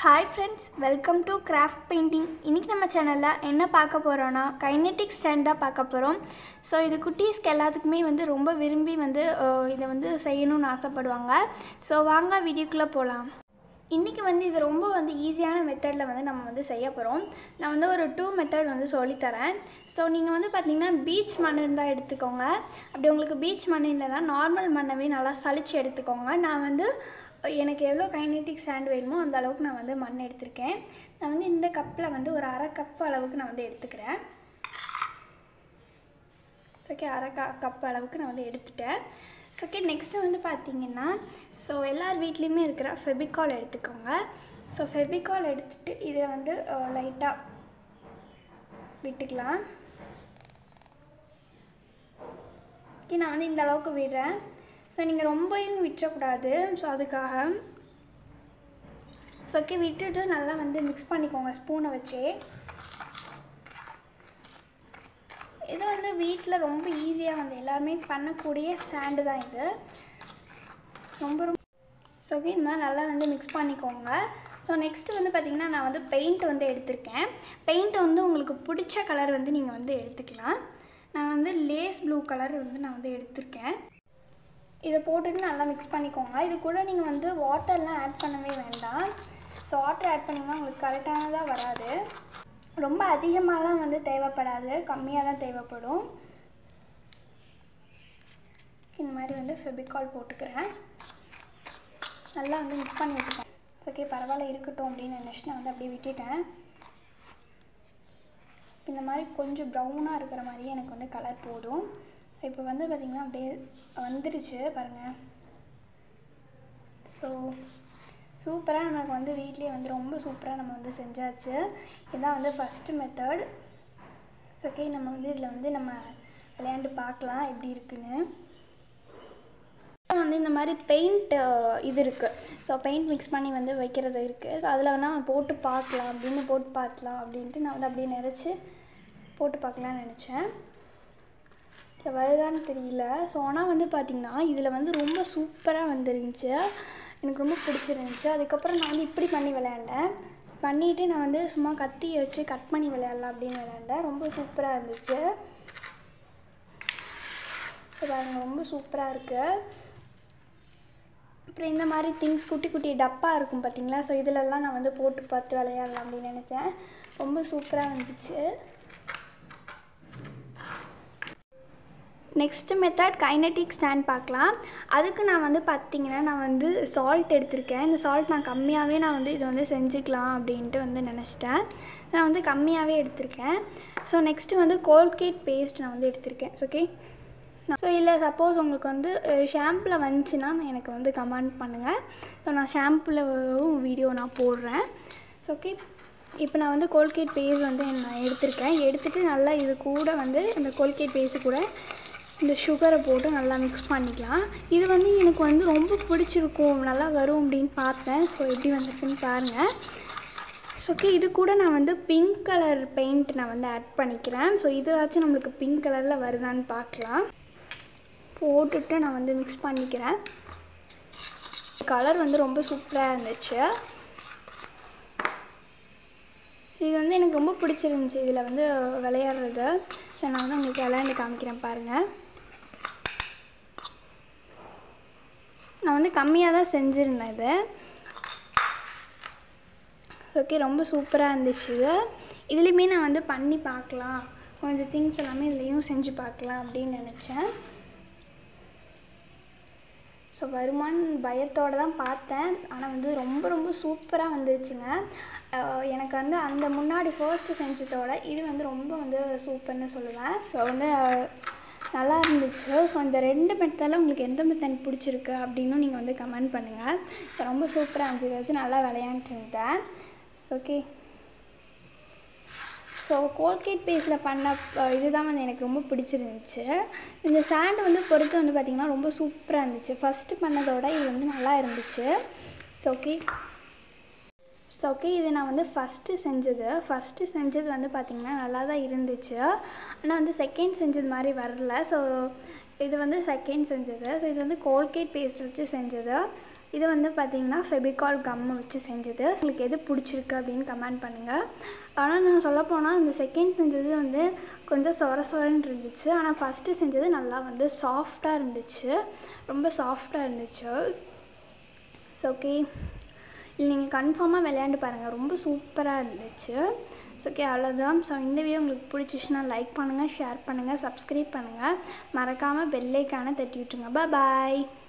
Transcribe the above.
hi friends welcome to craft painting இன்றைக்கி நம்ம சேனலில் என்ன பார்க்க போகிறோன்னா கைனெட்டிக் ஸ்டாண்ட் தான் பார்க்க போகிறோம் ஸோ இது குட்டீஸ்க்கு எல்லாத்துக்குமே வந்து ரொம்ப விரும்பி வந்து அஹ், இதை வந்து செய்யணும்னு ஆசைப்படுவாங்க ஸோ வாங்க வீடியோக்குள்ளே போகலாம் இன்றைக்கி வந்து இது ரொம்ப வந்து ஈஸியான மெத்தடில் வந்து நம்ம வந்து செய்ய போகிறோம் நான் வந்து ஒரு டூ மெத்தட் வந்து சொல்லித்தரேன் ஸோ நீங்கள் வந்து பார்த்தீங்கன்னா பீச் மண் இருந்தால் எடுத்துக்கோங்க அப்படி உங்களுக்கு பீச் மண் இல்லைன்னா நார்மல் மண்ணவே நல்லா சலிச்சு எடுத்துக்கோங்க நான் வந்து எனக்கு எவ்வளோ கைனெட்டிக் ஸ்டாண்ட் வேணுமோ அந்த அளவுக்கு நான் வந்து மண் எடுத்திருக்கேன் நான் வந்து இந்த கப்பில் வந்து ஒரு அரை கப் அளவுக்கு நான் வந்து எடுத்துக்கிறேன் ஓகே அரை க கப் அளவுக்கு நான் வந்து எடுத்துட்டேன் ஓகே நெக்ஸ்ட்டு வந்து பார்த்தீங்கன்னா ஸோ எல்லார் வீட்லேயுமே இருக்கிற ஃபெபிகால் எடுத்துக்கோங்க ஸோ ஃபெபிகால் எடுத்துகிட்டு இதை வந்து லைட்டாக விட்டுக்கலாம் ஓகே நான் வந்து இந்த அளவுக்கு விடுறேன் ஸோ நீங்கள் ரொம்பவும் விட்டுறக்கூடாது ஸோ அதுக்காக ஸோ ஓகே விட்டுட்டு நல்லா வந்து மிக்ஸ் பண்ணிக்கோங்க ஸ்பூனை வச்சே இது வந்து வீட்டில் ரொம்ப ஈஸியாக வந்து எல்லாருமே பண்ணக்கூடிய ஸ்டாண்டு தான் இது ரொம்ப ரொம்ப ஸோ ஓகே இந்த மாதிரி நல்லா வந்து மிக்ஸ் பண்ணிக்கோங்க ஸோ நெக்ஸ்ட்டு வந்து பார்த்திங்கன்னா நான் வந்து பெயிண்ட் வந்து எடுத்திருக்கேன் பெயிண்ட் வந்து உங்களுக்கு பிடிச்ச கலர் வந்து நீங்கள் வந்து எடுத்துக்கலாம் நான் வந்து லேஸ் ப்ளூ கலர் வந்து நான் வந்து எடுத்திருக்கேன் இதை போட்டுட்டு நல்லா மிக்ஸ் பண்ணிக்கோங்க இது கூட நீங்கள் வந்து வாட்டர்லாம் ஆட் பண்ணவே வேண்டாம் ஸோ வாட்டர் ஆட் பண்ணிங்கன்னா உங்களுக்கு கரெக்டானதாக வராது ரொம்ப அதிகமாகலாம் வந்து தேவைப்படாது கம்மியாக தான் தேவைப்படும் இந்த மாதிரி வந்து ஃபெபிகால் போட்டுக்கிறேன் நல்லா வந்து மிக்ஸ் பண்ணி விட்டுக்கேன் ஓகே பரவாயில்ல இருக்கட்டும் அப்படின்னு நினச்சி நான் வந்து அப்படியே விட்டுட்டேன் இந்த மாதிரி கொஞ்சம் ப்ரௌனாக இருக்கிற மாதிரியே எனக்கு வந்து கலர் போதும் இப்போ வந்து பார்த்திங்கன்னா அப்படியே வந்துடுச்சு பாருங்கள் ஸோ சூப்பராக நமக்கு வந்து வீட்லேயே வந்து ரொம்ப சூப்பராக நம்ம வந்து செஞ்சாச்சு இதுதான் வந்து ஃபஸ்ட்டு மெத்தட் ஓகே நம்ம வந்து இதில் வந்து நம்ம விளையாண்டு பார்க்கலாம் எப்படி இருக்குன்னு வந்து இந்த மாதிரி பெயிண்ட் இது இருக்குது ஸோ பெயிண்ட் மிக்ஸ் பண்ணி வந்து வைக்கிறது இருக்குது ஸோ அதில் வேணால் போட்டு பார்க்கலாம் அப்படின்னு போட்டு பார்க்கலாம் அப்படின்ட்டு நான் வந்து அப்படியே நினச்சி போட்டு பார்க்கலான்னு நினச்சேன் ஸோ வருதான்னு தெரியல ஸோ ஆனால் வந்து பார்த்திங்கன்னா இதில் வந்து ரொம்ப சூப்பராக வந்துருந்துச்சு எனக்கு ரொம்ப பிடிச்சிருந்துச்சு அதுக்கப்புறம் நான் வந்து இப்படி பண்ணி விளையாண்டேன் பண்ணிவிட்டு நான் வந்து சும்மா கத்தியை வச்சு கட் பண்ணி விளையாடலாம் அப்படின்னு விளையாண்டேன் ரொம்ப சூப்பராக இருந்துச்சு ஸோ பாருங்க ரொம்ப சூப்பராக இருக்குது அப்புறம் இந்த மாதிரி திங்ஸ் குட்டி குட்டி டப்பா இருக்கும் பார்த்தீங்களா ஸோ இதிலெல்லாம் நான் வந்து போட்டு பார்த்து விளையாடலாம் அப்படின்னு நினச்சேன் ரொம்ப சூப்பராக வந்துச்சு நெக்ஸ்ட்டு மெத்தட் கைனட்டிக் ஸ்டாண்ட் பார்க்கலாம் அதுக்கு நான் வந்து பார்த்தீங்கன்னா நான் வந்து சால்ட் எடுத்திருக்கேன் இந்த சால்ட் நான் கம்மியாகவே நான் வந்து இதை வந்து செஞ்சுக்கலாம் அப்படின்ட்டு வந்து நினச்சிட்டேன் நான் வந்து கம்மியாகவே எடுத்திருக்கேன் ஸோ நெக்ஸ்ட்டு வந்து கோல்கேட் பேஸ்ட் நான் வந்து எடுத்திருக்கேன் ஓகே ஸோ இல்லை சப்போஸ் உங்களுக்கு வந்து ஷாம்பில் வந்துச்சுன்னா எனக்கு வந்து கமெண்ட் பண்ணுங்கள் ஸோ நான் ஷாம்பில் வீடியோ நான் போடுறேன் ஸோ ஓகே இப்போ நான் வந்து கோல்கேட் பேஸ்ட் வந்து நான் எடுத்திருக்கேன் எடுத்துகிட்டு நல்லா இது கூட வந்து இந்த கோல்கேட் பேஸ்ட் கூட இந்த சுகரை போட்டு நல்லா மிக்ஸ் பண்ணிக்கலாம் இது வந்து எனக்கு வந்து ரொம்ப பிடிச்சிருக்கும் நல்லா வரும் அப்படின்னு பார்த்தேன் ஸோ எப்படி வந்துச்சுன்னு பாருங்கள் ஸோ ஓகே இது கூட நான் வந்து பிங்க் கலர் பெயிண்ட் நான் வந்து ஆட் பண்ணிக்கிறேன் ஸோ இதாச்சும் நம்மளுக்கு பிங்க் கலரில் வருதான்னு பார்க்கலாம் போட்டுட்டு நான் வந்து மிக்ஸ் பண்ணிக்கிறேன் கலர் வந்து ரொம்ப சூப்பராக இருந்துச்சு இது வந்து எனக்கு ரொம்ப பிடிச்சிருந்துச்சி இதில் வந்து விளையாடுறது ஸோ நான் வந்து உங்களுக்கு விளையாண்டு காமிக்கிறேன் பாருங்கள் நான் வந்து கம்மியாக தான் செஞ்சுருந்தேன் இது ஓகே ரொம்ப சூப்பராக இருந்துச்சு இது இதுலேயுமே நான் வந்து பண்ணி பார்க்கலாம் கொஞ்சம் திங்ஸ் எல்லாமே இதுலேயும் செஞ்சு பார்க்கலாம் அப்படின்னு நினச்சேன் ஸோ வருமான்னு பயத்தோடு தான் பார்த்தேன் ஆனால் வந்து ரொம்ப ரொம்ப சூப்பராக வந்துருச்சுங்க அஹ் எனக்கு வந்து அந்த முன்னாடி ஃபர்ஸ்ட்டு செஞ்சதோட இது வந்து ரொம்ப வந்து சூப்பர்னு சொல்லுவேன் ஸோ வந்து அஹ், நல்லா இருந்துச்சு ஸோ இந்த ரெண்டு மெத்தடில் உங்களுக்கு எந்த மெத்தட் பிடிச்சிருக்கு அப்படின்னு நீங்கள் வந்து கமெண்ட் பண்ணுங்கள் ஸோ ரொம்ப சூப்பராக இருந்துச்சு வச்சு நல்லா விளையாண்டுட்டு இருந்தேன் ஓகே ஸோ கோல்கேட் பேஸில் பண்ண அஹ், இதுதான் வந்து எனக்கு ரொம்ப பிடிச்சிருந்துச்சு இந்த சாண்ட் வந்து பொறுத்து வந்து பார்த்திங்கன்னா ரொம்ப சூப்பராக இருந்துச்சு ஃபஸ்ட்டு பண்ணதோட இது வந்து நல்லா இருந்துச்சு ஸோ ஓகே ஸோ ஓகே இது நான் வந்து ஃபஸ்ட்டு செஞ்சது ஃபஸ்ட்டு செஞ்சது வந்து பார்த்திங்கன்னா நல்லா தான் இருந்துச்சு ஆனால் வந்து செகண்ட் செஞ்சது மாதிரி வரல ஸோ இது வந்து செகண்ட் செஞ்சது ஸோ இது வந்து கோல்கேட் பேஸ்ட் வச்சு செஞ்சது இது வந்து பார்த்திங்கன்னா ஃபெபிகால் கம்மை வச்சு செஞ்சது உங்களுக்கு எது பிடிச்சிருக்கு அப்படின்னு கமெண்ட் பண்ணுங்கள் ஆனால் நான் சொல்லப்போனால் இந்த செகண்ட் செஞ்சது வந்து கொஞ்சம் சொர சொரன்னு இருந்துச்சு ஆனால் ஃபஸ்ட்டு செஞ்சது நல்லா வந்து சாஃப்டாக இருந்துச்சு ரொம்ப சாஃப்டாக இருந்துச்சு ஸோ ஓகே இது நீங்கள் கன்ஃபார்மாக விளையாண்டு பாருங்கள் ரொம்ப சூப்பராக இருந்துச்சு ஸோ ஓகே அவ்வளோதான் ஸோ இந்த வீடியோ உங்களுக்கு பிடிச்சிச்சுன்னா லைக் பண்ணுங்கள் ஷேர் பண்ணுங்கள் சப்ஸ்கிரைப் பண்ணுங்கள் மறக்காமல் பெல்லைக்கான தட்டி விட்டுருங்க பாய்